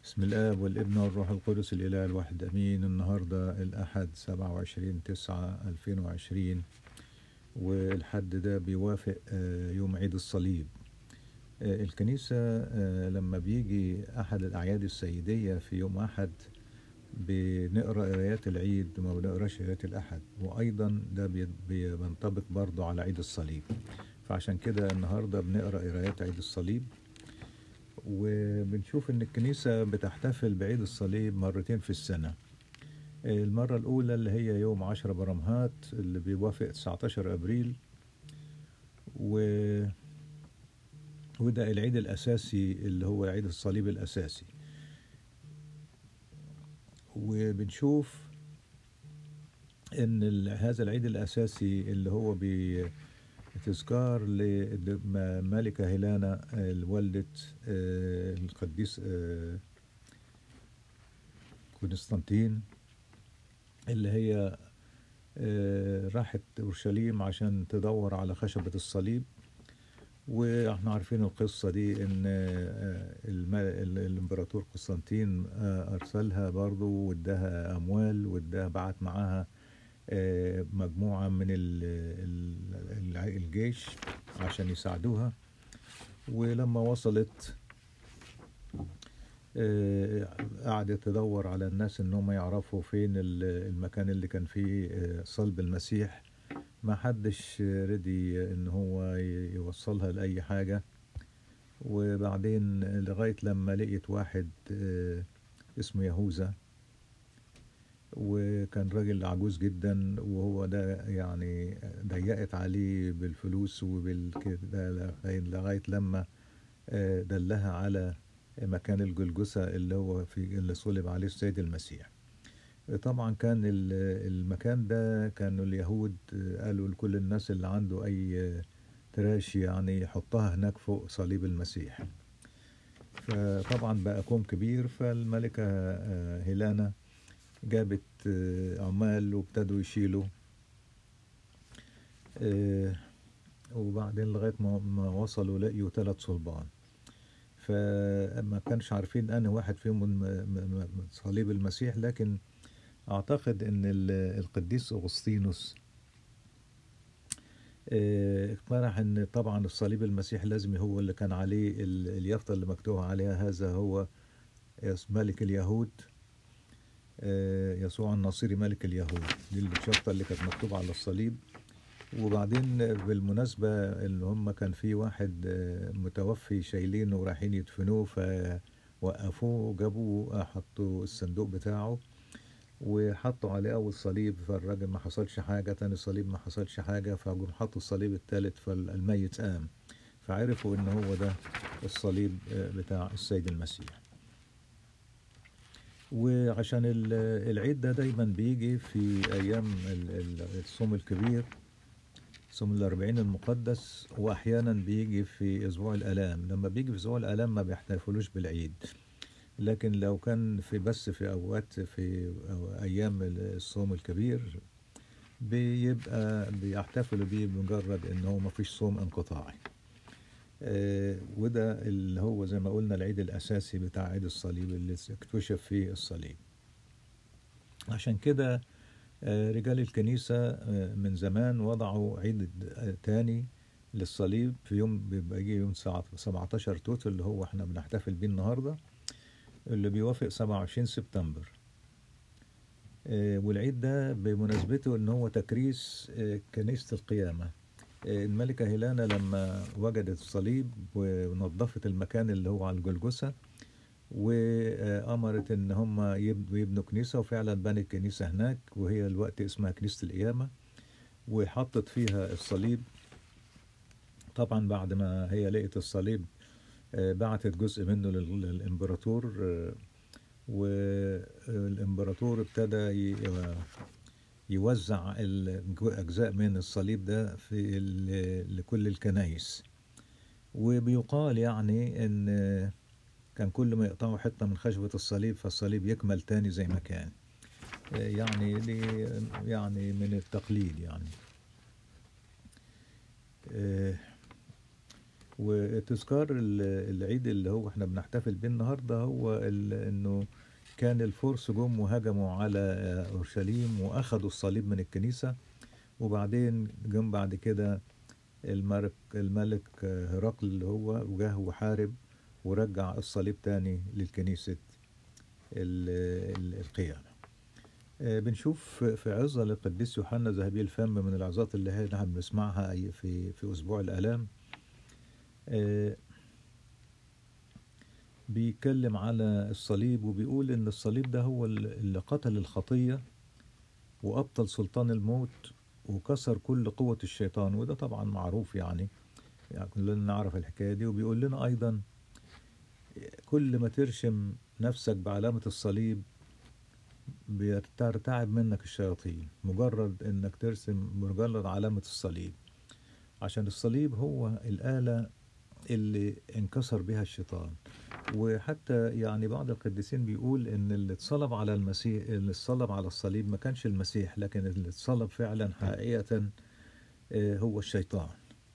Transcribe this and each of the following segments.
بسم الآب والابن والروح القدس الإله الواحد أمين النهاردة الأحد 27 9 2020 والحد ده بيوافق آه، يوم عيد الصليب آه، الكنيسة آه، لما بيجي أحد الأعياد السيدية في يوم أحد بنقرأ قرايات العيد وما بنقراش قرايات الأحد وأيضا ده بي- بي- بينطبق برضه على عيد الصليب فعشان كده النهاردة بنقرأ قرايات عيد الصليب وبنشوف ان الكنيسة بتحتفل بعيد الصليب مرتين في السنة المرة الأولى اللي هي يوم عشرة برمهات اللي بيوافق 19 أبريل و... وده العيد الأساسي اللي هو عيد الصليب الأساسي وبنشوف ان ال- هذا العيد الأساسي اللي هو بي... تذكار لملكة هيلانا آه، والدة آه، القديس آه، قسطنطين اللي هي آه، راحت أورشليم عشان تدور على خشبة الصليب واحنا عارفين القصة دي ان آه، الم- ال- الامبراطور قسطنطين آه، ارسلها برضو واداها اموال واداها بعت معاها آه، مجموعة من ال- ال- ال- الجيش عشان يساعدوها ولما وصلت آه، قعدت تدور على الناس ان هم يعرفوا فين ال- المكان اللي كان فيه آه، صلب المسيح ما حدش رضي ان هو ي- يوصلها لأي حاجة وبعدين لغاية لما لقيت واحد آه، اسمه يهوذا وكان راجل عجوز جدا وهو ده يعني ضيقت عليه بالفلوس وبالكده لغاية لغاية لما آه، دلها على مكان الجلجسة اللي هو في اللي صلب عليه السيد المسيح طبعا كان ال- المكان ده كانوا اليهود آه، قالوا لكل الناس اللي عنده أي آه، تراش يعني يحطها هناك فوق صليب المسيح فطبعا بقى كوم كبير فالملكة آه، هيلانا جابت آه، عمال وابتدوا يشيلوا آه، وبعدين لغاية ما ما وصلوا لقيوا ثلاث صلبان فما كانش عارفين أنا واحد فيهم من من- من صليب المسيح لكن أعتقد إن ال- القديس أغسطينوس آه، اقترح إن طبعا الصليب المسيح لازم هو اللي كان عليه ال- اليافطة اللي مكتوب عليها هذا هو يس- ملك اليهود آه، يسوع الناصري ملك اليهود دي الشرطة اللي كانت مكتوبة على الصليب وبعدين بالمناسبة اللي هم كان في واحد آه، متوفي شايلينه ورايحين يدفنوه فوقفوه وجابوه حطوا الصندوق بتاعه وحطوا عليه أول صليب فالراجل ما حصلش حاجة تاني صليب ما حصلش حاجة فجم حطوا الصليب التالت فالميت قام فعرفوا إن هو ده الصليب آه، بتاع السيد المسيح وعشان ال- العيد ده دايما بيجي في أيام ال- ال- الصوم الكبير صوم الأربعين المقدس وأحيانا بيجي في أسبوع الآلام لما بيجي في أسبوع الآلام ما بيحتفلوش بالعيد لكن لو كان في بس في أوقات في أو أيام الصوم الكبير بيبقى بيحتفلوا بيه بمجرد إن هو ما فيش صوم انقطاعي آه، وده اللي هو زي ما قلنا العيد الأساسي بتاع عيد الصليب اللي اكتشف فيه الصليب عشان كده آه، رجال الكنيسة آه، من زمان وضعوا عيد آه، تاني للصليب في يوم بيبقى يجي يوم ساعة- 17 توت اللي هو احنا بنحتفل بيه النهاردة اللي بيوافق 27 سبتمبر آه، والعيد ده بمناسبته ان هو تكريس آه، كنيسة القيامة آه، الملكة هيلانا لما وجدت الصليب ونظفت المكان اللي هو على الجلجسة وأمرت إن هم يب- يبنوا كنيسة وفعلا بنت كنيسة هناك وهي الوقت اسمها كنيسة القيامة وحطت فيها الصليب طبعا بعد ما هي لقت الصليب آه، بعتت جزء منه لل- للإمبراطور آه، والإمبراطور ابتدى ي- يوزع ال- أجزاء من الصليب ده في ال- لكل الكنايس وبيقال يعني إن كان كل ما يقطعوا حتة من خشبة الصليب فالصليب يكمل تاني زي ما كان يعني دي يعني من التقليد يعني آه، وتذكار ال- العيد اللي هو احنا بنحتفل بيه النهارده هو ال- انه كان الفرس جم وهجموا على اورشليم واخدوا الصليب من الكنيسه وبعدين جم بعد كده الملك الملك هرقل اللي هو وجاه وحارب ورجع الصليب تاني للكنيسة ال- ال- القيامة آه، بنشوف في عظة للقديس يوحنا ذهبي الفم من العظات اللي احنا بنسمعها أي- في في أسبوع الآلام آه، بيتكلم على الصليب وبيقول إن الصليب ده هو اللي قتل الخطية وأبطل سلطان الموت وكسر كل قوة الشيطان وده طبعا معروف يعني يعني كلنا نعرف الحكاية دي وبيقول لنا أيضا كل ما ترشم نفسك بعلامة الصليب بترتعب منك الشياطين مجرد انك ترسم مجرد علامة الصليب عشان الصليب هو الآلة اللي انكسر بها الشيطان وحتى يعني بعض القديسين بيقول ان اللي اتصلب على المسيح اللي اتصلب على الصليب ما كانش المسيح لكن اللي اتصلب فعلا حقيقة آه، هو الشيطان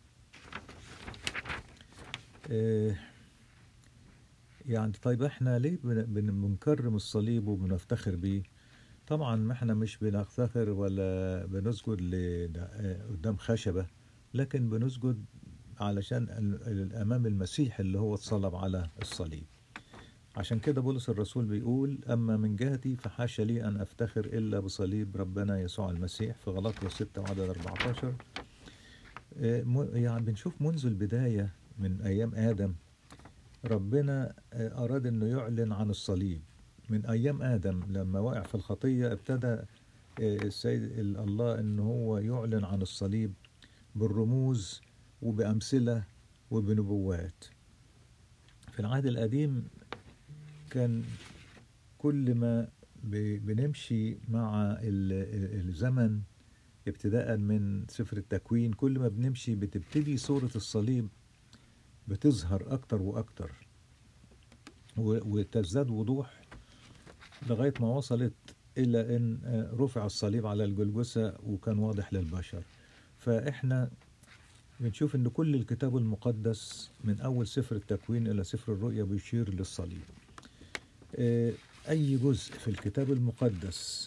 آه، يعني طيب احنا ليه بن- بن- بنكرم الصليب وبنفتخر بيه طبعا ما احنا مش بنفتخر ولا بنسجد ل- آه، قدام خشبة لكن بنسجد علشان ال- ال- امام المسيح اللي هو اتصلب على الصليب عشان كده بولس الرسول بيقول اما من جهتي فحاشا لي ان افتخر الا بصليب ربنا يسوع المسيح في غلطية 6 وعدد 14 آه، م- يعني بنشوف منذ البداية من ايام ادم ربنا آه، أراد أنه يعلن عن الصليب من أيام آدم لما وقع في الخطية ابتدى آه، السيد ال- الله أنه هو يعلن عن الصليب بالرموز وبأمثلة وبنبوات في العهد القديم كان كل ما ب- بنمشي مع ال- ال- الزمن ابتداء من سفر التكوين كل ما بنمشي بتبتدي صورة الصليب بتظهر أكتر وأكتر و- وتزداد وضوح لغاية ما وصلت إلى أن آه، رفع الصليب على الجلجسة وكان واضح للبشر فإحنا بنشوف أن كل الكتاب المقدس من أول سفر التكوين إلى سفر الرؤيا بيشير للصليب آه، أي جزء في الكتاب المقدس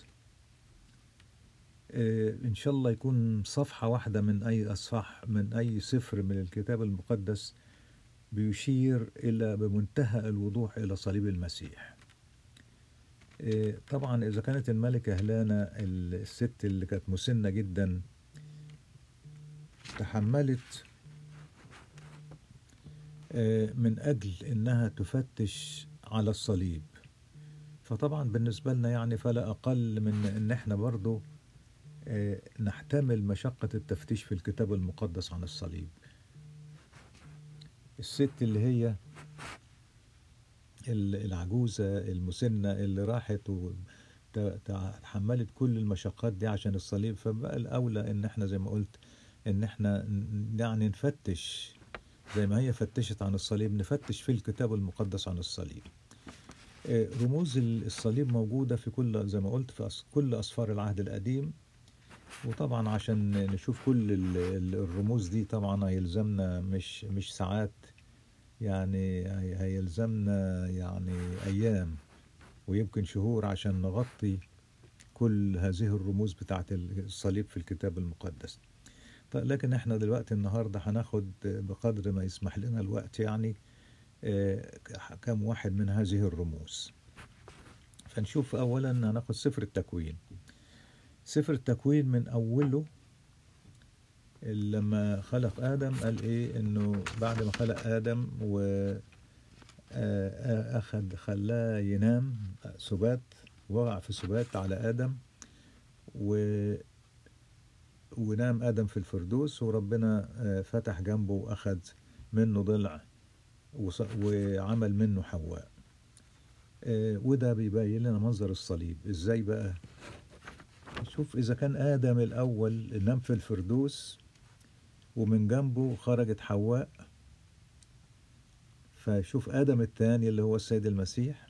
آه، إن شاء الله يكون صفحة واحدة من أي أصفح من أي سفر من الكتاب المقدس بيشير إلى بمنتهى الوضوح إلى صليب المسيح إيه، طبعا إذا كانت الملكة هلانة الست اللي كانت مسنة جدا تحملت آه، من أجل إنها تفتش على الصليب فطبعا بالنسبة لنا يعني فلا أقل من إن إحنا برضو آه، نحتمل مشقة التفتيش في الكتاب المقدس عن الصليب الست اللي هي ال- العجوزة المسنة اللي راحت وتحملت كل المشقات دي عشان الصليب فبقى الأولى إن إحنا زي ما قلت إن إحنا ن- يعني نفتش زي ما هي فتشت عن الصليب نفتش في الكتاب المقدس عن الصليب آه، رموز ال- الصليب موجودة في كل زي ما قلت في أس- كل أسفار العهد القديم وطبعا عشان نشوف كل ال- ال- الرموز دي طبعا هيلزمنا مش مش ساعات يعني هي- هيلزمنا يعني أيام ويمكن شهور عشان نغطي كل هذه الرموز بتاعت الصليب في الكتاب المقدس طيب لكن احنا دلوقتي النهاردة هناخد بقدر ما يسمح لنا الوقت يعني آه، كم واحد من هذه الرموز فنشوف أولا هناخد سفر التكوين سفر التكوين من أوله لما خلق آدم قال إيه إنه بعد ما خلق آدم و آه، أخد خلاه ينام سبات وقع في سبات على آدم و ونام آدم في الفردوس وربنا آه، فتح جنبه وأخد منه ضلع وص- وعمل منه حواء آه، وده بيبين لنا منظر الصليب ازاي بقى شوف اذا كان ادم الاول نام في الفردوس ومن جنبه خرجت حواء فشوف ادم الثاني اللي هو السيد المسيح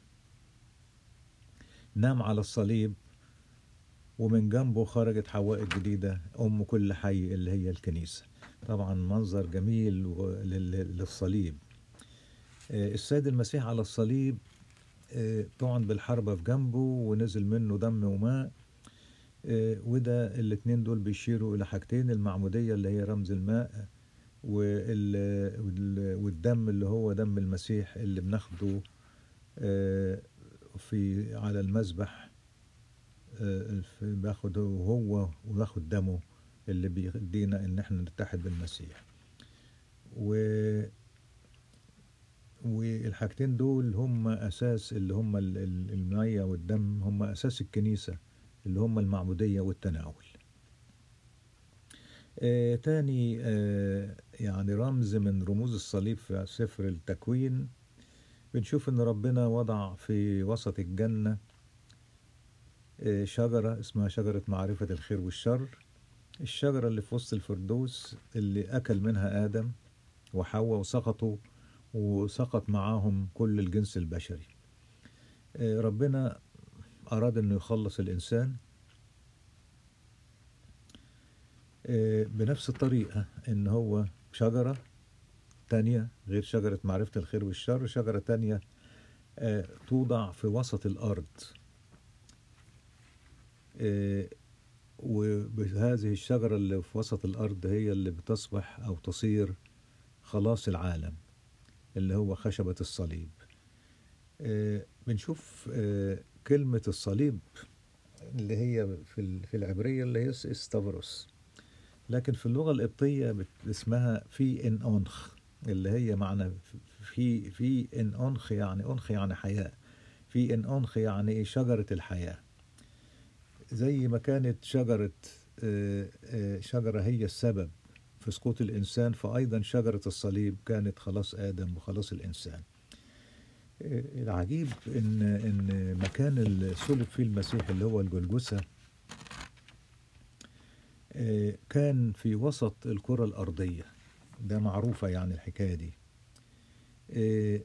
نام على الصليب ومن جنبه خرجت حواء الجديدة أم كل حي اللي هي الكنيسة طبعا منظر جميل و- لل- للصليب آه، السيد المسيح على الصليب آه، طعن بالحربة في جنبه ونزل منه دم وماء آه، وده الاتنين دول بيشيروا إلى حاجتين المعمودية اللي هي رمز الماء وال- وال- والدم اللي هو دم المسيح اللي بناخده آه، في على المذبح آه، في- باخده هو وباخد دمه اللي بيدينا ان احنا نتحد بالمسيح و والحاجتين دول هم اساس اللي هم ال- ال- المية والدم هم اساس الكنيسة اللي هم المعمودية والتناول آه تاني آه يعني رمز من رموز الصليب في سفر التكوين بنشوف ان ربنا وضع في وسط الجنة آه شجرة اسمها شجرة معرفة الخير والشر الشجرة اللي في وسط الفردوس اللي أكل منها آدم وحواء وسقطوا وسقط معاهم كل الجنس البشري آه، ربنا أراد أنه يخلص الإنسان آه، بنفس الطريقة إن هو شجرة تانية غير شجرة معرفة الخير والشر شجرة تانية آه، توضع في وسط الأرض آه، وبهذه الشجرة اللي في وسط الأرض هي اللي بتصبح أو تصير خلاص العالم اللي هو خشبة الصليب آه، بنشوف آه، كلمة الصليب اللي هي في ال- في العبرية اللي هي استافروس لكن في اللغة القبطية بت- اسمها في إن أنخ اللي هي معنى في في إن أنخ يعني أنخ يعني حياة في إن أنخ يعني إيه شجرة الحياة زي ما كانت شجرة آه، آه، شجرة هي السبب في سقوط الإنسان فأيضا شجرة الصليب كانت خلاص آدم وخلاص الإنسان آه، العجيب إن إن مكان اللي صلب فيه المسيح اللي هو الجلجثة آه، كان في وسط الكرة الأرضية ده معروفة يعني الحكاية دي آه،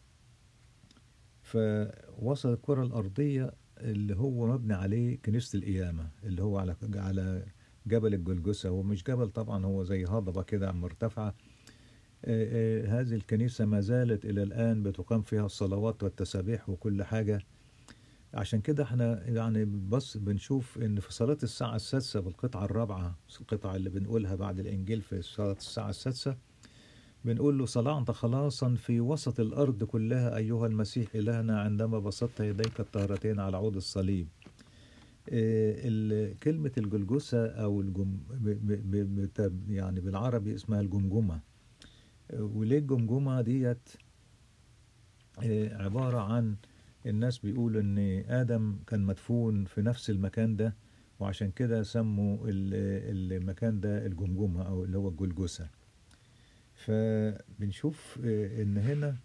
فوسط الكرة الأرضية اللي هو مبني عليه كنيسة القيامة اللي هو على على جبل الجلجثة هو مش جبل طبعا هو زي هضبة كده مرتفعة آه، آه، هذه الكنيسة ما زالت إلى الآن بتقام فيها الصلوات والتسابيح وكل حاجة عشان كده احنا يعني بس بنشوف ان في صلاة الساعة السادسة بالقطعة الرابعة القطعة اللي بنقولها بعد الإنجيل في صلاة الساعة السادسة بنقول له صنعت خلاصا في وسط الأرض كلها أيها المسيح إلهنا عندما بسطت يديك الطاهرتين على عود الصليب آه، ال- كلمة الجلجثة أو الجم... ب... ب... ب... بت- يعني بالعربي اسمها الجمجمة آه، وليه الجمجمة ديت آه، عبارة عن الناس بيقولوا إن آدم كان مدفون في نفس المكان ده وعشان كده سموا ال- المكان ده الجمجمة أو اللي هو الجلجثة فبنشوف آه، إن هنا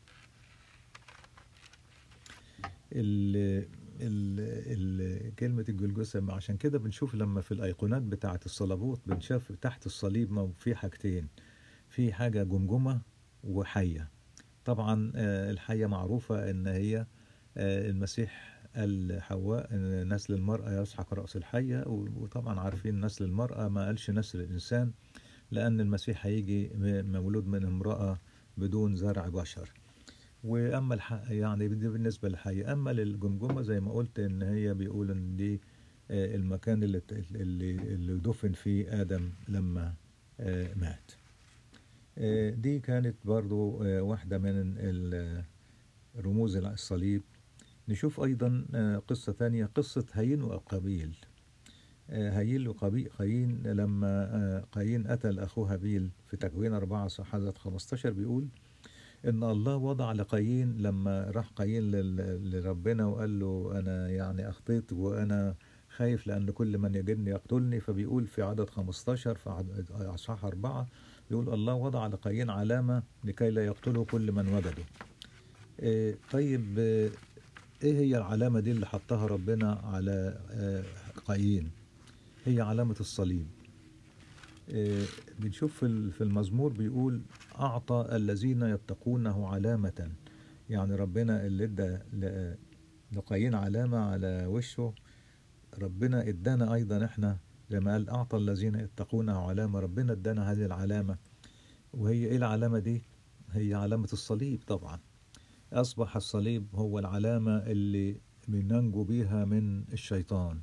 ال ال ال كلمة الجلجثة عشان كده بنشوف لما في الأيقونات بتاعة الصليبوت بنشوف تحت الصليب ما في حاجتين في حاجة جمجمة وحية طبعا آه، الحية معروفة إن هي آه، المسيح قال حواء إن نسل المرأة يسحق رأس الحية و- وطبعا عارفين نسل المرأة ما قالش نسل الإنسان لأن المسيح هيجي م- مولود من امرأة بدون زرع بشر واما الح... يعني دي بالنسبه للحي اما للجمجمه زي ما قلت ان هي بيقول ان دي آه، المكان اللي اللي اللي دفن فيه ادم لما آه، مات آه، دي كانت برضو آه، واحده من ال- رموز الصليب نشوف ايضا آه، قصه تانية قصه هايين وقابيل آه، هايل وقابيل قايين لما آه، قايين قتل اخوه هابيل في تكوين أربعة صحابة 15 بيقول ان الله وضع لقايين لما راح قايين لل- لربنا وقال له انا يعني اخطيت وانا خايف لان كل من يجدني يقتلني فبيقول في عدد 15 في عدد اصحاح أربعة بيقول الله وضع لقايين علامة لكي لا يقتله كل من وجده إيه طيب آه، ايه هي العلامة دي اللي حطها ربنا على آه، قايين هي علامة الصليب آه، بنشوف في ال- في المزمور بيقول أعطى الذين يتقونه علامة يعني ربنا اللي ادى ل- لقايين علامة على وشه ربنا ادانا أيضا احنا زي ما قال أعطى الذين يتقونه علامة ربنا ادانا هذه العلامة وهي إيه العلامة دي؟ هي علامة الصليب طبعا أصبح الصليب هو العلامة اللي بننجو بيها من الشيطان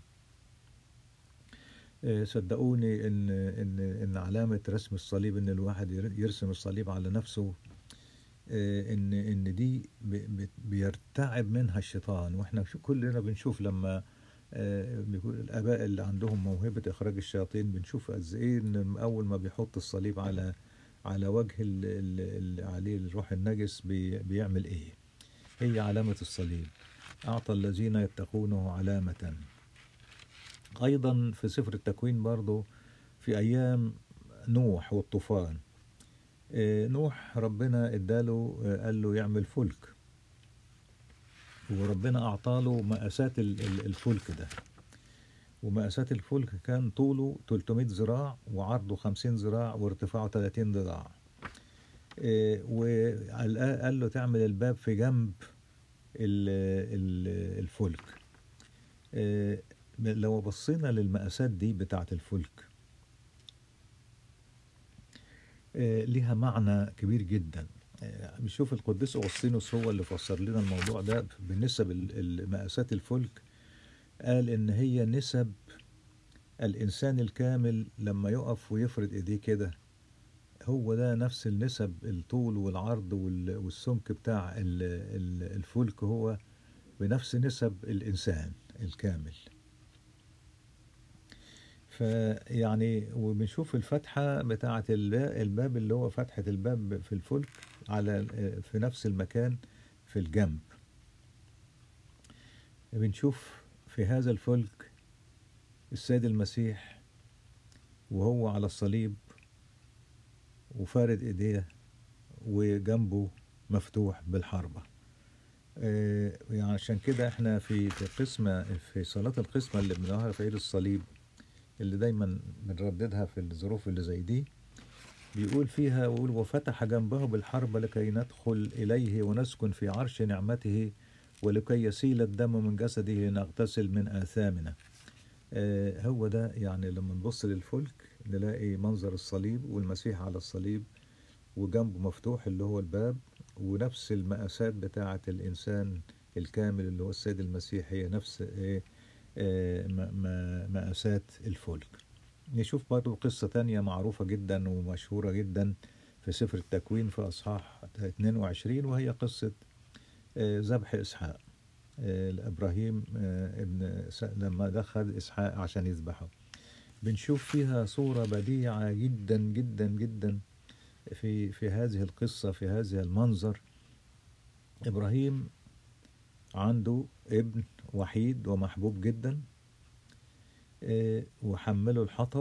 آه، صدقوني ان ان ان علامه رسم الصليب ان الواحد ير- يرسم الصليب على نفسه آه، ان ان دي ب- ب- بيرتعب منها الشيطان واحنا شو- كلنا بنشوف لما آه، بيقول الاباء اللي عندهم موهبه اخراج الشياطين بنشوف قد ايه ان اول ما بيحط الصليب على على وجه اللي عليه الروح النجس بي- بيعمل ايه هي علامه الصليب اعطى الذين يتقونه علامه أيضا في سفر التكوين برضو في أيام نوح والطوفان آه، نوح ربنا اداله آه، قال له يعمل فلك وربنا أعطاله مقاسات ال- ال- الفلك ده ومقاسات الفلك كان طوله 300 ذراع وعرضه 50 ذراع وارتفاعه 30 ذراع آه، وقال قال له تعمل الباب في جنب ال- ال- الفلك آه، لو بصينا للمقاسات دي بتاعة الفلك آه، ليها معنى كبير جدا آه، بنشوف القديس أغسطينوس هو اللي فسر لنا الموضوع ده بالنسب المقاسات الفلك قال إن هي نسب الإنسان الكامل لما يقف ويفرد إيديه كده هو ده نفس النسب الطول والعرض وال- والسمك بتاع ال- ال- الفلك هو بنفس نسب الإنسان الكامل فيعني وبنشوف الفتحة بتاعة الباب, الباب اللي هو فتحة الباب في الفلك على في نفس المكان في الجنب بنشوف في هذا الفلك السيد المسيح وهو على الصليب وفارد ايديه وجنبه مفتوح بالحربة آه، يعني عشان كده احنا في في قسمة في صلاة القسمة اللي بنقراها في عيد الصليب اللي دايما بنرددها في الظروف اللي زي دي بيقول فيها يقول وفتح جنبه بالحرب لكي ندخل إليه ونسكن في عرش نعمته ولكي يسيل الدم من جسده لنغتسل من آثامنا آه هو ده يعني لما نبص للفلك نلاقي منظر الصليب والمسيح على الصليب وجنبه مفتوح اللي هو الباب ونفس المقاسات بتاعة الإنسان الكامل اللي هو السيد المسيح هي نفس إيه آه، م- م- مقاسات الفلك نشوف برضو قصة تانية معروفة جدا ومشهورة جدا في سفر التكوين في أصحاح 22 وهي قصة آه، ذبح إسحاق آه، لإبراهيم آه، ابن س- لما دخل إسحاق عشان يذبحه بنشوف فيها صورة بديعة جدا جدا جدا في في هذه القصة في هذا المنظر إبراهيم عنده ابن وحيد ومحبوب جدا آه، وحمله الحطب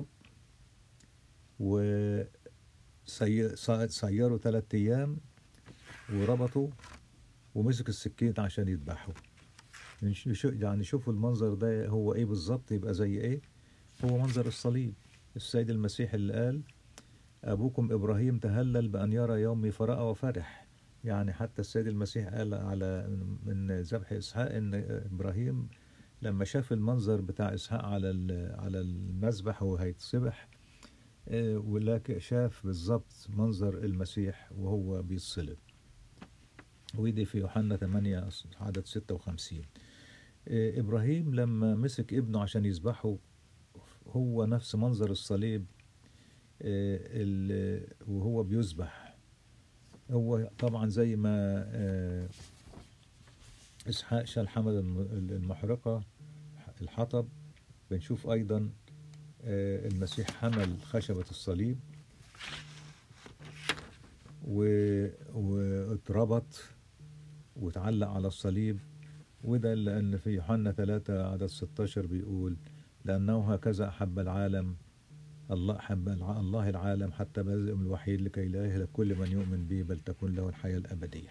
وسيره ثلاثة أيام وربطه ومسك السكين عشان يذبحه نش- نشو- يعني شوفوا المنظر ده هو ايه بالظبط يبقى زي ايه هو منظر الصليب السيد المسيح اللي قال أبوكم إبراهيم تهلل بأن يرى يومي فرأى وفرح يعني حتى السيد المسيح قال على من ذبح إسحاق إن إبراهيم لما شاف المنظر بتاع إسحاق على ال- على المذبح وهو هيتصبح آه، ولكن شاف بالظبط منظر المسيح وهو بيتصلب ودي في يوحنا 8 عدد 56 آه، إبراهيم لما مسك ابنه عشان يذبحه هو نفس منظر الصليب آه، ال- وهو بيذبح هو طبعا زي ما آه، إسحاق شال حمل الم- المحرقة الحطب بنشوف أيضا آه، المسيح حمل خشبة الصليب و- واتربط واتعلق على الصليب وده لأن في يوحنا 3 عدد 16 بيقول لأنه هكذا أحب العالم الله حب الع- الله العالم حتى بذل ابنه الوحيد لكي لا يهلك كل من يؤمن به بل تكون له الحياة الأبدية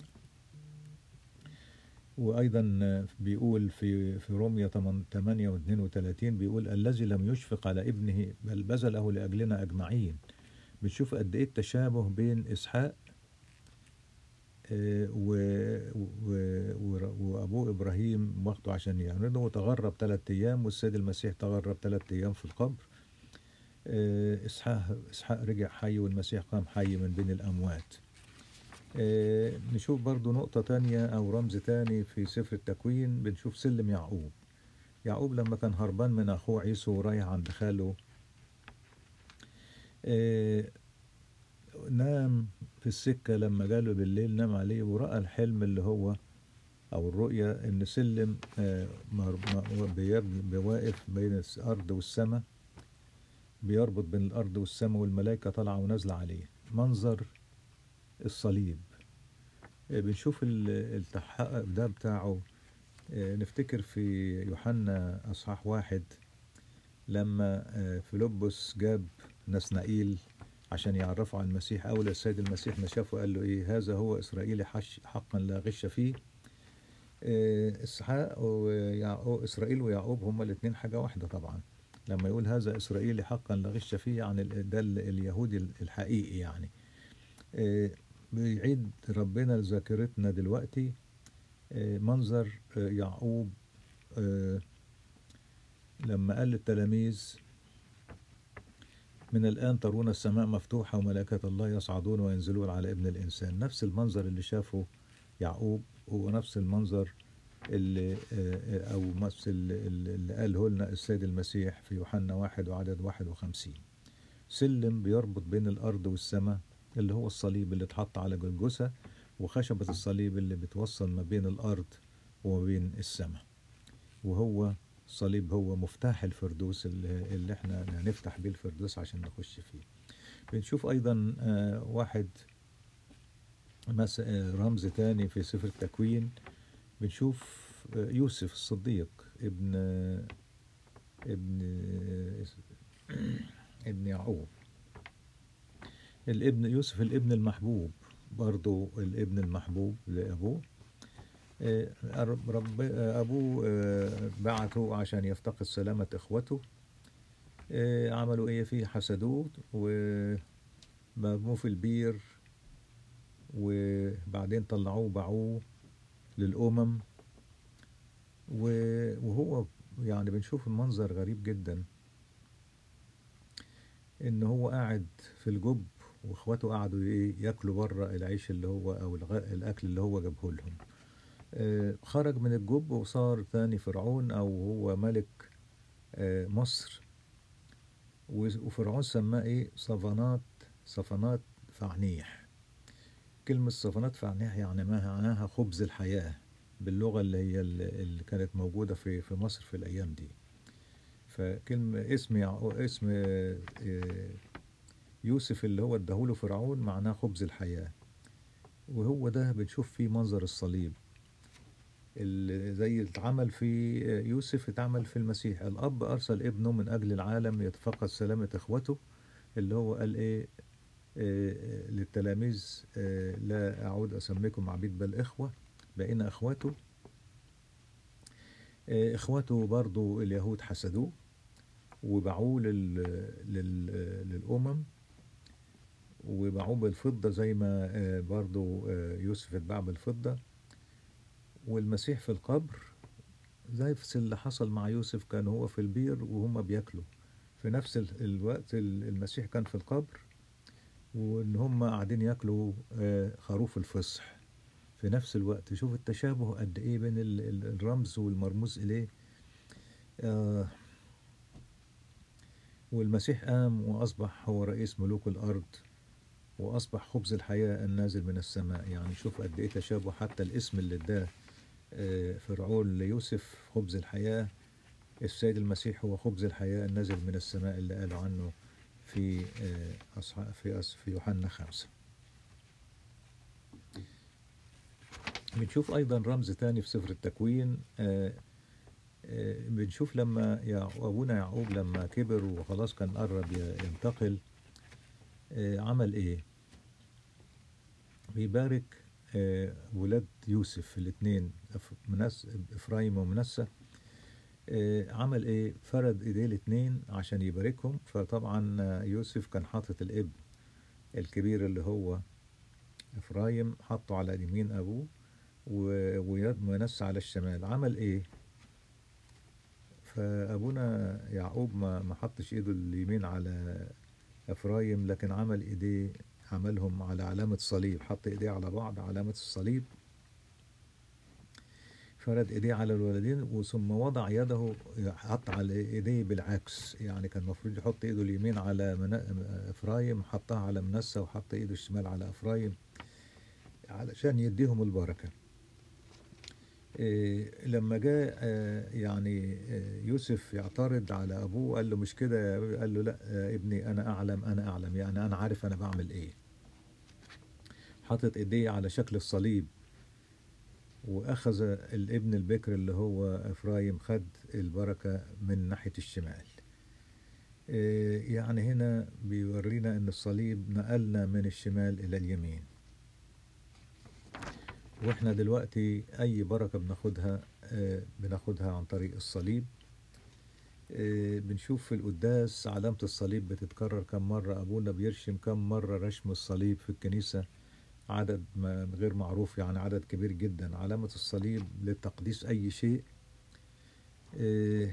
وأيضا بيقول في في رومية 8 و32 بيقول الذي لم يشفق على ابنه بل بذله لأجلنا أجمعين بنشوف قد إيه التشابه بين إسحاق آه، و- و- ور- وأبوه إبراهيم واخده عشان يعمله وتغرب ثلاثة أيام والسيد المسيح تغرب ثلاثة أيام في القبر آه، إسحاق إسحاق رجع حي والمسيح قام حي من بين الأموات آه، نشوف برضو نقطة تانية أو رمز تاني في سفر التكوين بنشوف سلم يعقوب يعقوب لما كان هربان من أخوه عيسو ورايح عند خاله آه، نام في السكة لما جاله بالليل نام عليه ورأى الحلم اللي هو أو الرؤية إن سلم آه، مر- م- بيب- بواقف بين الأرض والسماء بيربط بين الأرض والسماء والملائكة طالعة ونازلة عليه منظر الصليب آه، بنشوف ال- التحقق ده بتاعه آه، نفتكر في يوحنا أصحاح واحد لما آه، فيلبس جاب نسنائيل عشان يعرفوا عن المسيح أول السيد المسيح ما شافه قال له إيه هذا هو إسرائيلي حش حقا لا غش فيه آه، إسحاق ويعقوب إسرائيل ويعقوب هما الاثنين حاجة واحدة طبعا لما يقول هذا إسرائيلي حقا لا غش فيه يعني ال- ده ال- اليهودي الحقيقي يعني آه، بيعيد ربنا لذاكرتنا دلوقتي آه، منظر آه، يعقوب آه، لما قال للتلاميذ من الآن ترون السماء مفتوحة وملائكة الله يصعدون وينزلون على ابن الإنسان نفس المنظر اللي شافه يعقوب هو نفس المنظر اللي آه، أو نفس اللي اللي قاله لنا السيد المسيح في يوحنا واحد وعدد واحد وخمسين سلم بيربط بين الأرض والسماء اللي هو الصليب اللي اتحط على جلجثة وخشبة الصليب اللي بتوصل ما بين الأرض وما بين السماء وهو الصليب هو مفتاح الفردوس اللي, اللي احنا هنفتح بيه الفردوس عشان نخش فيه بنشوف أيضا آه، واحد مس- آه، رمز تاني في سفر التكوين بنشوف آه، يوسف الصديق ابن ابن ابن يعقوب الابن يوسف الابن المحبوب برضو الابن المحبوب لأبوه آه، رب رب- آه، أبوه آه، بعته عشان يفتقد سلامة إخوته آه، عملوا إيه فيه حسدوه ومرموه في البير وبعدين طلعوه باعوه للأمم و- وهو يعني بنشوف المنظر غريب جدا ان هو قاعد في الجب واخواته قعدوا ايه ياكلوا بره العيش اللي هو او الغ- الاكل اللي هو جابه لهم آه، خرج من الجب وصار تاني فرعون او هو ملك آه، مصر و- وفرعون سماه ايه صفنات صفنات فعنيح كلمة صفنات فعنيح يعني معناها خبز الحياة باللغة اللي هي اللي اللي كانت موجودة في في مصر في الأيام دي فكلمة اسم يعقوب اسم آه، آه، يوسف اللي هو اداهوله فرعون معناه خبز الحياة وهو ده بنشوف فيه منظر الصليب اللي زي اللي اتعمل في آه، يوسف اتعمل في المسيح الأب أرسل ابنه من أجل العالم يتفقد سلامة إخوته اللي هو قال إيه آه، للتلاميذ آه، لا أعود أسميكم عبيد بل إخوة بقينا إخواته آه، إخواته برضو اليهود حسدوه وباعوه لل... لل... للأمم وباعوه بالفضة زي ما آه، برضو آه، يوسف اتباع بالفضة والمسيح في القبر زي في اللي حصل مع يوسف كان هو في البير وهم بياكلوا في نفس ال- الوقت ال- المسيح كان في القبر وان هم قاعدين ياكلوا آه، خروف الفصح في نفس الوقت شوف التشابه قد ايه بين ال- ال- الرمز والمرموز اليه آه، والمسيح قام واصبح هو رئيس ملوك الارض واصبح خبز الحياه النازل من السماء يعني شوف قد ايه تشابه حتى الاسم اللي اداه آه، فرعون ليوسف خبز الحياه السيد المسيح هو خبز الحياه النازل من السماء اللي قالوا عنه في آه، أصح- في أص- في يوحنا خمسة بنشوف أيضا رمز تاني في سفر التكوين آه، آه، بنشوف لما يع- أبونا يعقوب لما كبر وخلاص كان قرب ي- ينتقل آه، عمل إيه؟ بيبارك آه، ولاد يوسف الاثنين منس إفرايم ومنسى آه، عمل ايه فرد ايديه الاتنين عشان يباركهم فطبعا آه، يوسف كان حاطط الابن الكبير اللي هو إفرايم حطه على اليمين أبوه و- ومنس على الشمال عمل إيه؟ فأبونا يعقوب ما ما حطش إيده اليمين على إفرايم لكن عمل إيديه عملهم على علامة صليب حط إيديه على بعض علامة الصليب فرد إيديه على الولدين وثم وضع يده حط على إيديه بالعكس يعني كان المفروض يحط إيده اليمين على منا- إفرايم حطها على منسى وحط إيده الشمال على إفرايم علشان يديهم البركة إيه، لما جاء آه، يعني آه، يوسف يعترض على ابوه قال له مش كده يا أبي؟ قال له لا آه، ابني انا اعلم انا اعلم يعني انا عارف انا بعمل ايه حاطط ايديه على شكل الصليب واخذ الابن البكر اللي هو افرايم خد البركه من ناحيه الشمال إيه، يعني هنا بيورينا ان الصليب نقلنا من الشمال الى اليمين واحنا دلوقتي اي بركه بناخدها آه، بناخدها عن طريق الصليب آه، بنشوف في القداس علامة الصليب بتتكرر كم مرة أبونا بيرشم كم مرة رشم الصليب في الكنيسة عدد ما غير معروف يعني عدد كبير جدا علامة الصليب لتقديس أي شيء آه،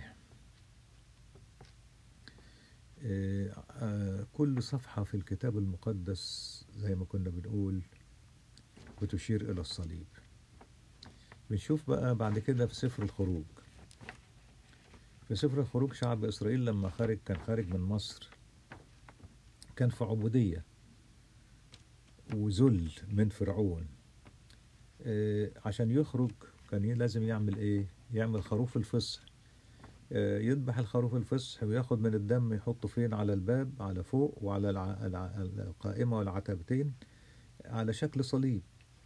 آه، آه، كل صفحة في الكتاب المقدس زي ما كنا بنقول بتشير إلى الصليب بنشوف بقى بعد كده في سفر الخروج في سفر الخروج شعب إسرائيل لما خرج كان خارج من مصر كان في عبودية وذل من فرعون آه، عشان يخرج كان ي- لازم يعمل ايه يعمل خروف الفصح آه، يذبح الخروف الفصح وياخد من الدم يحطه فين على الباب على فوق وعلى الع... الع... القائمة والعتبتين على شكل صليب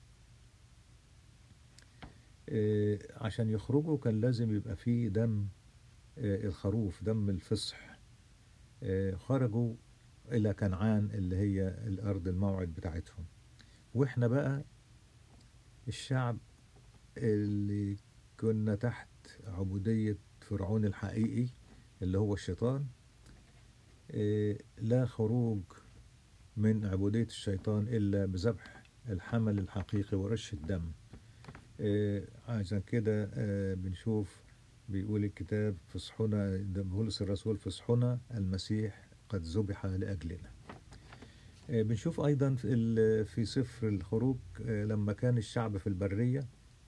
آه، عشان يخرجوا كان لازم يبقى فيه دم آه، الخروف دم الفصح آه، خرجوا إلى كنعان اللي هي الأرض الموعد بتاعتهم وإحنا بقى الشعب اللي كنا تحت عبودية فرعون الحقيقي اللي هو الشيطان آه، لا خروج من عبودية الشيطان إلا بذبح الحمل الحقيقي ورش الدم آه، عشان كده آه، بنشوف بيقول الكتاب فصحنا ده بولس الرسول فصحنا المسيح قد ذبح لأجلنا آه، بنشوف أيضا في ال- في سفر الخروج آه، لما كان الشعب في البرية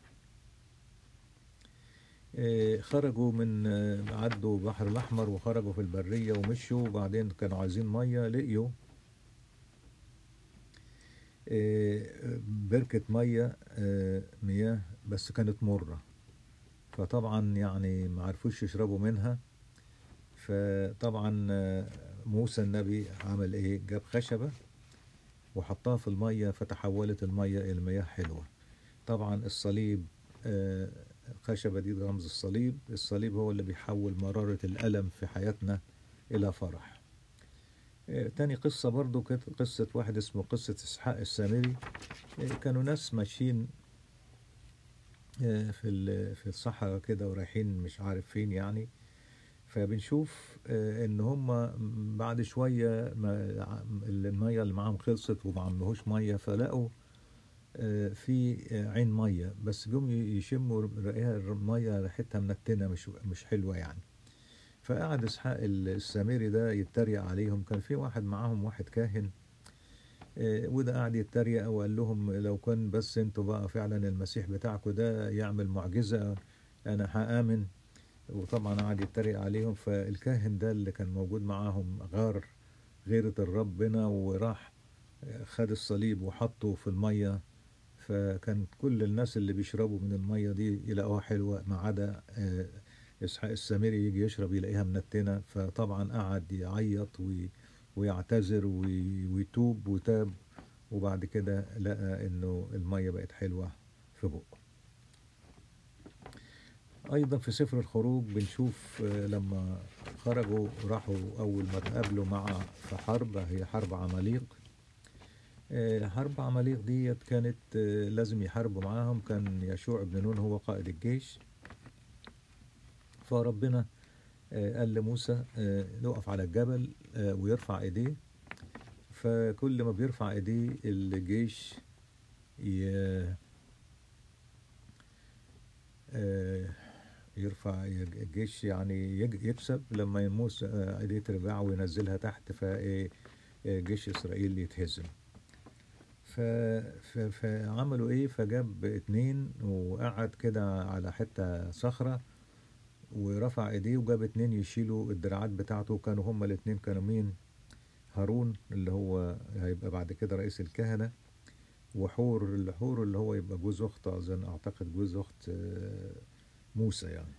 آه، خرجوا من آه، عدوا البحر الأحمر وخرجوا في البرية ومشوا وبعدين كانوا عايزين مية لقيوا آه، بركة مية آه، مياه بس كانت مرة فطبعا يعني ما عرفوش يشربوا منها فطبعا آه، موسى النبي عمل ايه جاب خشبة وحطها في المية فتحولت المية إلى مياه حلوة طبعا الصليب آه، الخشبة دي رمز الصليب الصليب هو اللي بيحول مرارة الألم في حياتنا إلى فرح آه، تاني قصة برضو كانت قصة واحد اسمه قصة إسحاق السامري آه، كانوا ناس ماشيين آه، في ال- في الصحراء كده ورايحين مش عارف فين يعني فبنشوف آه، ان هم بعد شويه ما الميه اللي معاهم خلصت وما عملوهوش ميه فلقوا آه، في آه، عين ميه بس جم يشموا ريحها الميه ريحتها منتنه مش مش حلوه يعني فقعد اسحاق السامري ده يتريق عليهم كان في واحد معاهم واحد كاهن آه، وده قاعد يتريق وقال لهم لو كان بس انتوا بقى فعلا المسيح بتاعكم ده يعمل معجزة انا هآمن وطبعا قعد يتريق عليهم فالكاهن ده اللي كان موجود معاهم غار غيرة ربنا وراح آه، خد الصليب وحطه في المية فكان كل الناس اللي بيشربوا من المية دي يلاقوها حلوة ما عدا آه، إسحاق السامري يجي يشرب يلاقيها منتنة فطبعا قعد يعيط وي ويعتذر وي- ويتوب وتاب وبعد كده لقى انه المية بقت حلوة في بقه ايضا في سفر الخروج بنشوف آه، لما خرجوا راحوا اول ما تقابلوا مع في حرب هي حرب عماليق آه، حرب عماليق ديت كانت آه، لازم يحاربوا معاهم كان يشوع بن نون هو قائد الجيش فربنا آه، قال لموسى آه، يقف على الجبل آه، ويرفع ايديه فكل ما بيرفع ايديه الجيش ي- آه، يرفع الجيش يعني يج- يكسب لما موسى آه، ايديه ترجع وينزلها تحت فايه آه، جيش اسرائيل يتهزم ف... ف... فعملوا ايه فجاب اتنين وقعد كده على حتة صخرة ورفع ايديه وجاب اتنين يشيلوا الدراعات بتاعته كانوا هما الاتنين كانوا مين هارون اللي هو هيبقى بعد كده رئيس الكهنة وحور الحور اللي هو يبقى جوز اخت اظن اعتقد جوز اخت آه، موسى يعني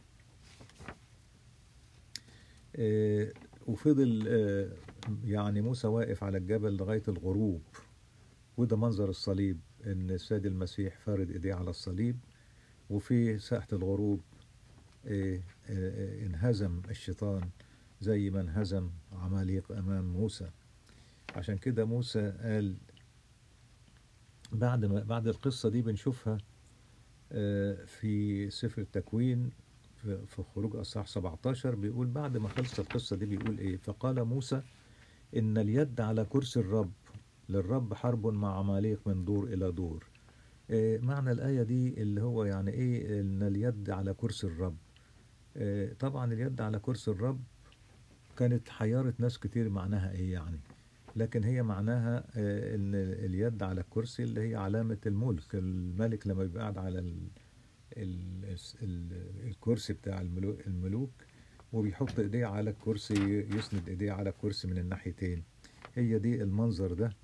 آه، وفضل آه، يعني موسى واقف على الجبل لغاية الغروب وده منظر الصليب ان السيد المسيح فارد ايديه على الصليب وفي ساحة الغروب آه، آه، آه، انهزم الشيطان زي ما انهزم عماليق امام موسى عشان كده موسى قال بعد ما بعد القصة دي بنشوفها آه، في سفر التكوين في في خروج أصحاح 17 بيقول بعد ما خلصت القصة دي بيقول إيه فقال موسى إن اليد على كرسي الرب للرب حرب مع عماليق من دور إلى دور آه، معنى الآية دي اللي هو يعني إيه إن اليد على كرسي الرب آه، طبعا اليد على كرسي الرب كانت حيرت ناس كتير معناها إيه يعني لكن هي معناها آه، ان اليد على الكرسي اللي هي علامة الملك الملك لما بيبقى قاعد على ال ال ال الكرسي بتاع الملو- الملوك وبيحط ايديه على الكرسي يسند ايديه على الكرسي من الناحيتين هي دي المنظر ده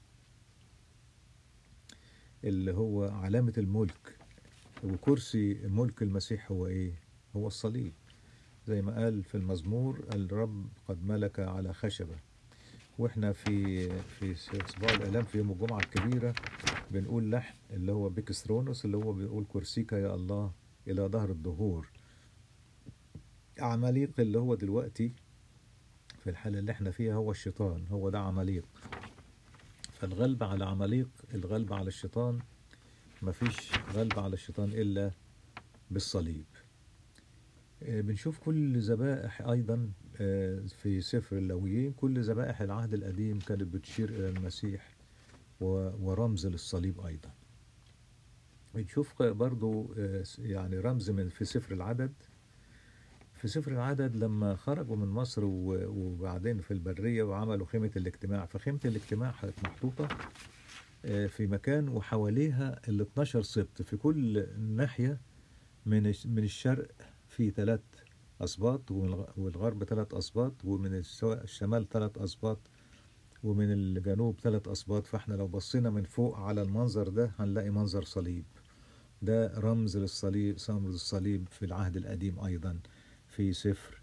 اللي هو علامة الملك وكرسي ملك المسيح هو ايه هو الصليب زي ما قال في المزمور الرب قد ملك على خشبه واحنا في في اسبوع الالام في يوم الجمعه الكبيره بنقول لحن اللي هو بيكسترونوس اللي هو بيقول كرسيك يا الله الى ظهر الدهور عماليق اللي هو دلوقتي في الحاله اللي احنا فيها هو الشيطان هو ده عماليق فالغلبة على عماليق الغلبة على الشيطان مفيش غلبة على الشيطان إلا بالصليب آه، بنشوف كل ذبائح أيضا آه، في سفر اللويين كل ذبائح العهد القديم كانت بتشير إلى المسيح و- ورمز للصليب أيضا بنشوف برضو آه، يعني رمز من في سفر العدد في سفر العدد لما خرجوا من مصر و- وبعدين في البرية وعملوا خيمة الاجتماع فخيمة الاجتماع كانت محطوطة آه، في مكان وحواليها ال 12 سبط في كل ناحية من الش- من الشرق في ثلاث أسباط ومن الغ- والغرب ثلاث أسباط ومن الس- الشمال ثلاث أسباط ومن الجنوب ثلاث أسباط فاحنا لو بصينا من فوق على المنظر ده هنلاقي منظر صليب ده رمز للصليب رمز الصليب في العهد القديم أيضا في سفر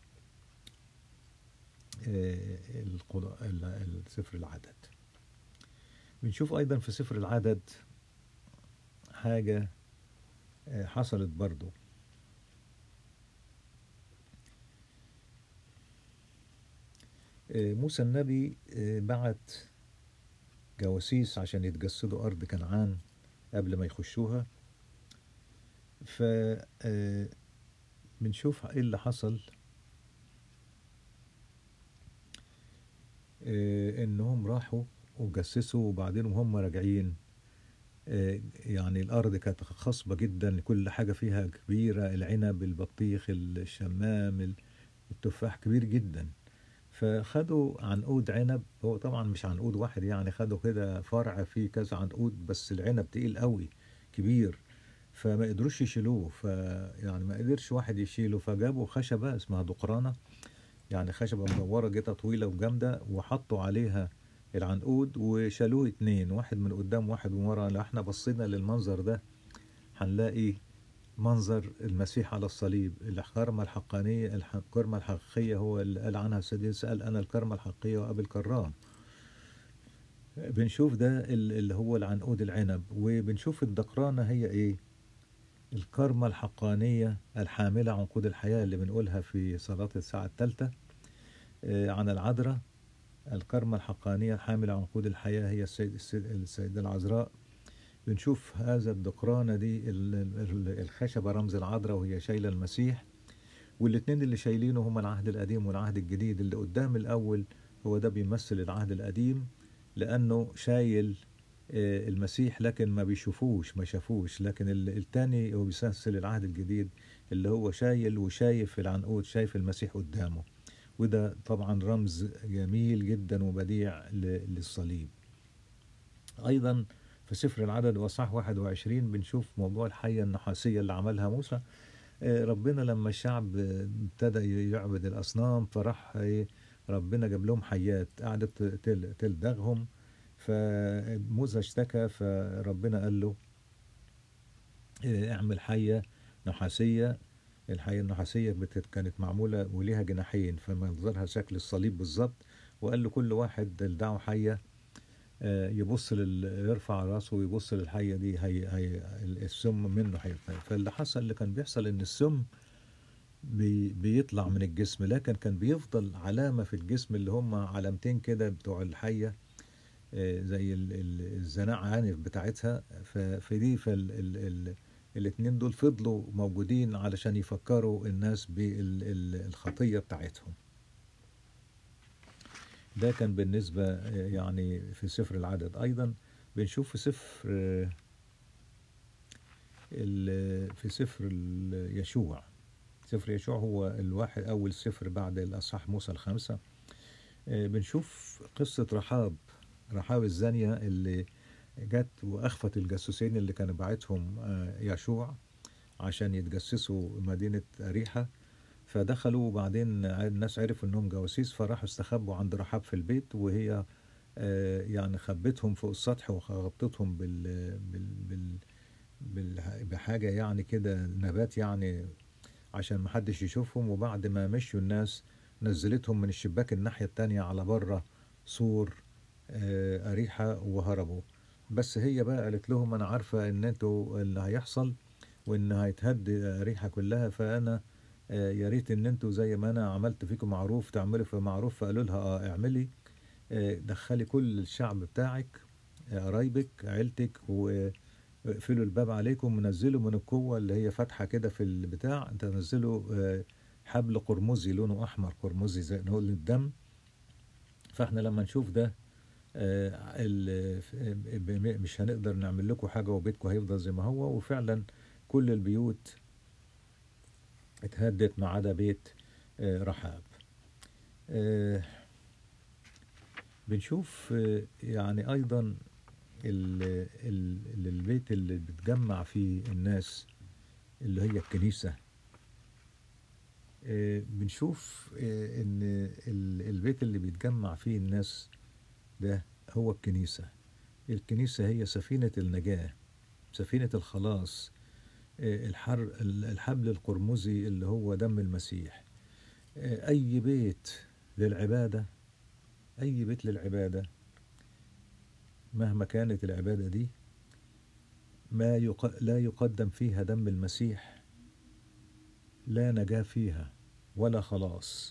آه، القضاء ال- ال- سفر العدد بنشوف أيضا في سفر العدد حاجة آه، حصلت برضو آه، موسى النبي آه، بعت جواسيس عشان يتجسدوا أرض كنعان قبل ما يخشوها ف آه، بنشوف ايه اللي حصل آه، انهم راحوا وجسسوا وبعدين وهم راجعين آه، يعني الارض كانت خصبه جدا كل حاجه فيها كبيره العنب البطيخ الشمام التفاح كبير جدا فخدوا عنقود عنب هو طبعا مش عنقود واحد يعني خدوا كده فرع فيه كذا عنقود بس العنب تقيل قوي كبير فما قدروش يشيلوه فيعني ما قدرش واحد يشيله فجابوا خشبة اسمها دقرانة يعني خشبة مدورة جدا طويلة وجامدة وحطوا عليها العنقود وشالوه اتنين واحد من قدام واحد من ورا لو احنا بصينا للمنظر ده هنلاقي منظر المسيح على الصليب الكرمة الحقانية الح- الكرمة الحقيقية هو اللي قال عنها السيد سأل أنا الكرمة الحقيقية وأبي الكرام بنشوف ده ال- اللي هو العنقود العنب وبنشوف الدقرانة هي ايه الكرمة الحقانية الحاملة عنقود الحياة اللي بنقولها في صلاة الساعة الثالثة آه، عن العذراء الكرمة الحقانية الحاملة عنقود الحياة هي السيد السيد- السيدة العذراء بنشوف هذا الدقرانة دي ال- ال- الخشبة رمز العذراء وهي شايلة المسيح والاتنين اللي شايلينه هما العهد القديم والعهد الجديد اللي قدام الأول هو ده بيمثل العهد القديم لأنه شايل آه، المسيح لكن ما بيشوفوش ما شافوش لكن ال- التاني هو بيسلسل العهد الجديد اللي هو شايل وشايف العنقود شايف المسيح قدامه وده طبعا رمز جميل جدا وبديع ل- للصليب أيضا في سفر العدد وصح 21 بنشوف موضوع الحية النحاسية اللي عملها موسى آه، ربنا لما الشعب آه، ابتدى يعبد الأصنام فراح إيه، ربنا جاب لهم حيات قعدت تل- تلدغهم فموسى اشتكى فربنا قال له آه، اعمل حية نحاسية الحية النحاسية بت- كانت معمولة وليها جناحين فمنظرها شكل الصليب بالظبط وقال له كل واحد دعوا حية آه، يبص لل... يرفع راسه ويبص للحية دي هي... هي... السم منه هيطلع فاللي حصل اللي كان بيحصل ان السم بي... بيطلع من الجسم لكن كان بيفضل علامة في الجسم اللي هم علامتين كده بتوع الحية آه، زي ال... ال- الزناع عنف بتاعتها ف... فدي فال... ال... ال... الاتنين دول فضلوا موجودين علشان يفكروا الناس بالخطية بتاعتهم ده كان بالنسبة آه، يعني في سفر العدد أيضا بنشوف في سفر آه، ال- في سفر ال- يشوع سفر يشوع هو الواحد أول سفر بعد الأصحاح موسى الخمسة آه، بنشوف قصة رحاب رحاب الزانية اللي جت وأخفت الجاسوسين اللي كان باعتهم آه، يشوع عشان يتجسسوا مدينة أريحة فدخلوا وبعدين الناس عرفوا انهم جواسيس فراحوا استخبوا عند رحاب في البيت وهي آه، يعني خبتهم فوق السطح وغطتهم بال بال بال بال- بحاجة يعني كده نبات يعني عشان محدش يشوفهم وبعد ما مشوا الناس نزلتهم من الشباك الناحية التانية على بره سور آه، أريحة وهربوا بس هي بقى قالت لهم أنا عارفة إن انتوا اللي هيحصل وإن هيتهد أريحة كلها فأنا آه، يا ريت إن انتوا زي ما أنا عملت فيكم معروف تعملوا في معروف فقالوا لها اه اعملي آه، دخلي كل الشعب بتاعك آه، قرايبك عيلتك واقفلوا الباب عليكم ونزلوا من القوة اللي هي فاتحة كده في البتاع تنزلوا آه، حبل قرمزي لونه أحمر قرمزي زي نقول الدم فاحنا لما نشوف ده آه، ال- ب- مش هنقدر نعمل لكم حاجة وبيتكم هيفضل زي ما هو وفعلا كل البيوت اتهدت ما عدا بيت آه، رحاب آه، بنشوف آه، يعني أيضا ال- ال- البيت اللي بتجمع فيه الناس اللي هي الكنيسة آه، بنشوف آه، إن ال- البيت اللي بيتجمع فيه الناس ده هو الكنيسة الكنيسة هي سفينة النجاة سفينة الخلاص آه، الحر الحبل القرمزي اللي هو دم المسيح آه، أي بيت للعبادة أي بيت للعبادة مهما كانت العبادة دي ما يق... لا يقدم فيها دم المسيح لا نجاة فيها ولا خلاص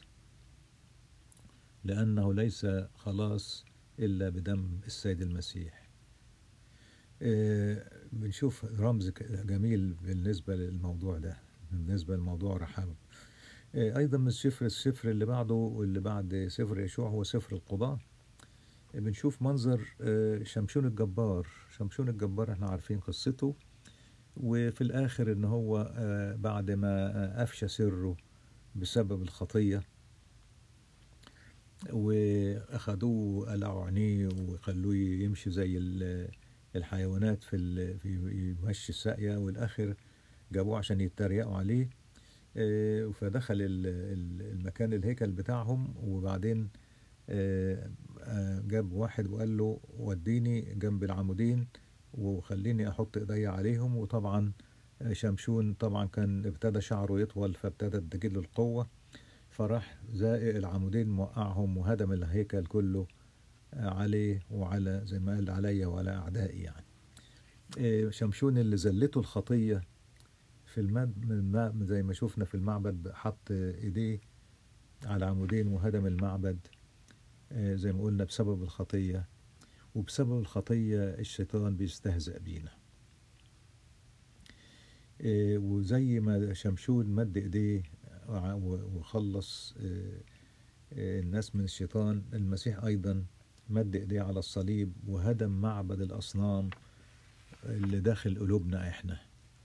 لأنه ليس خلاص إلا بدم السيد المسيح آه، بنشوف رمز ك- جميل بالنسبة للموضوع ده بالنسبة لموضوع رحاب آه، أيضا من السفر السفر اللي بعده واللي بعد سفر يشوع هو سفر القضاء بنشوف منظر آه، شمشون الجبار شمشون الجبار احنا عارفين قصته وفي الآخر إن هو آه، بعد ما آه، أفشى سره بسبب الخطية وأخدوه قلعوا عينيه وخلوه يمشي زي ال- الحيوانات في ال- في يمشي الساقية والآخر جابوه عشان يتريقوا عليه آه، فدخل ال- ال- المكان الهيكل بتاعهم وبعدين آه، آه، جاب واحد وقال له وديني جنب العمودين وخليني احط ايدي عليهم وطبعا آه، شمشون طبعا كان ابتدى شعره يطول فابتدت تجيله القوة فراح زائق العمودين موقعهم وهدم الهيكل كله آه، عليه وعلى زي ما قال عليا وعلى اعدائي يعني آه، شمشون اللي زلته الخطية في المد من الماء زي ما شفنا في المعبد حط ايديه على عمودين وهدم المعبد آه، زي ما قلنا بسبب الخطية وبسبب الخطية الشيطان بيستهزأ بينا آه، وزي ما شمشون مد ايديه وع- و- وخلص آه، آه، الناس من الشيطان المسيح ايضا مد ايديه على الصليب وهدم معبد الاصنام اللي داخل قلوبنا احنا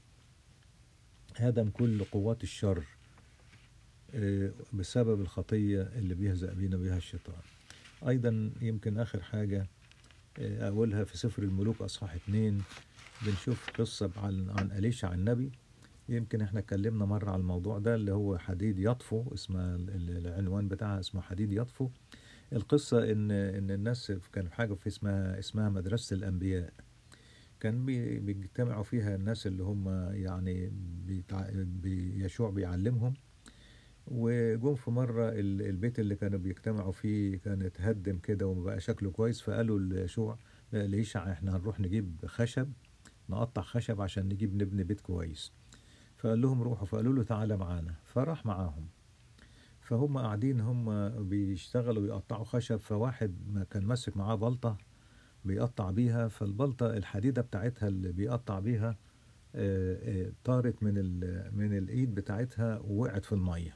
هدم كل قوات الشر آه، بسبب الخطية اللي بيهزأ بينا بيها الشيطان أيضا يمكن آخر حاجة آه، أقولها في سفر الملوك أصحاح اتنين بنشوف قصة عن عن أليشع النبي يمكن احنا اتكلمنا مرة على الموضوع ده اللي هو حديد يطفو اسمها ال- العنوان بتاعها اسمه حديد يطفو القصة إن إن الناس كان في حاجة في اسمها اسمها مدرسة الأنبياء كان بي- بيجتمعوا فيها الناس اللي هم يعني بيتع... بي- يشوع بيعلمهم وجم في مرة ال- البيت اللي كانوا بيجتمعوا فيه كان اتهدم كده ومبقى شكله كويس فقالوا ليشوع ليشع احنا هنروح نجيب خشب نقطع خشب عشان نجيب نبني بيت كويس فقال لهم روحوا فقالوا له تعالى معانا فراح معاهم فهم قاعدين هم بيشتغلوا يقطعوا خشب فواحد ما كان ماسك معاه بلطة بيقطع بيها فالبلطة الحديدة بتاعتها اللي بيقطع بيها آه، آه، طارت من ال- من الايد بتاعتها ووقعت في المية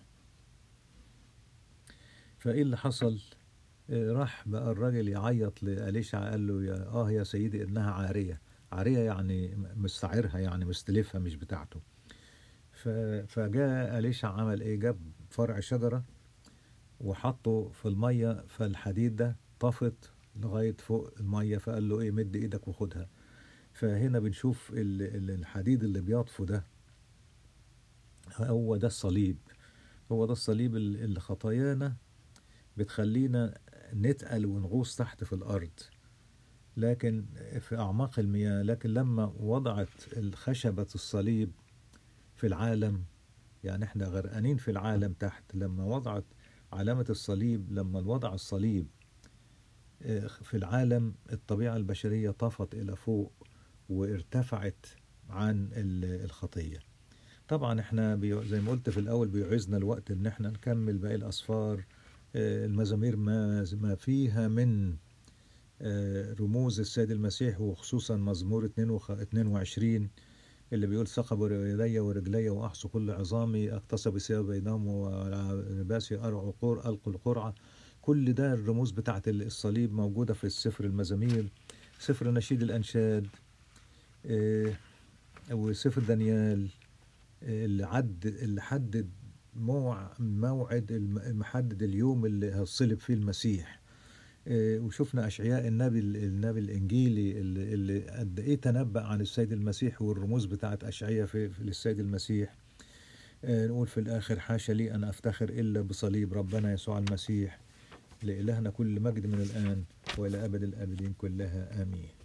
فايه اللي حصل آه، راح بقى الراجل يعيط لأليشع قال له يا اه يا سيدي انها عارية عارية يعني مستعيرها يعني مستلفها مش بتاعته ف- فجاء أليشع عمل ايه جاب فرع شجرة وحطه في المية فالحديد ده طفت لغاية فوق المية فقال له ايه مد ايدك وخدها فهنا بنشوف ال- ال- الحديد اللي بيطفو ده هو ده الصليب هو ده الصليب ال- اللي خطايانا بتخلينا نتقل ونغوص تحت في الأرض لكن في أعماق المياه لكن لما وضعت الخشبة الصليب في العالم يعني احنا غرقانين في العالم تحت لما وضعت علامة الصليب لما وضع الصليب آه، في العالم الطبيعة البشرية طفت إلى فوق وارتفعت عن ال- الخطية طبعا احنا بي- زي ما قلت في الأول بيعوزنا الوقت إن احنا نكمل باقي الأسفار آه، المزامير ما ما فيها من آه، رموز السيد المسيح وخصوصا مزمور 22 اللي بيقول ثقب يدي ورجلي واحصوا كل عظامي اغتصب ثياب بينهم ولباسي ارع قر القوا القرعه كل ده الرموز بتاعت الصليب موجوده في السفر المزامير سفر نشيد الانشاد آه، وسفر دانيال آه، اللي عد اللي حدد موع موعد الم- محدد اليوم اللي هيصلب فيه المسيح آه، وشفنا اشعياء النبي النبي الانجيلي اللي, اللي قد ايه تنبأ عن السيد المسيح والرموز بتاعت اشعياء في, في للسيد المسيح آه، نقول في الاخر حاشا لي ان افتخر الا بصليب ربنا يسوع المسيح لإلهنا كل مجد من الآن وإلى أبد الآبدين كلها آمين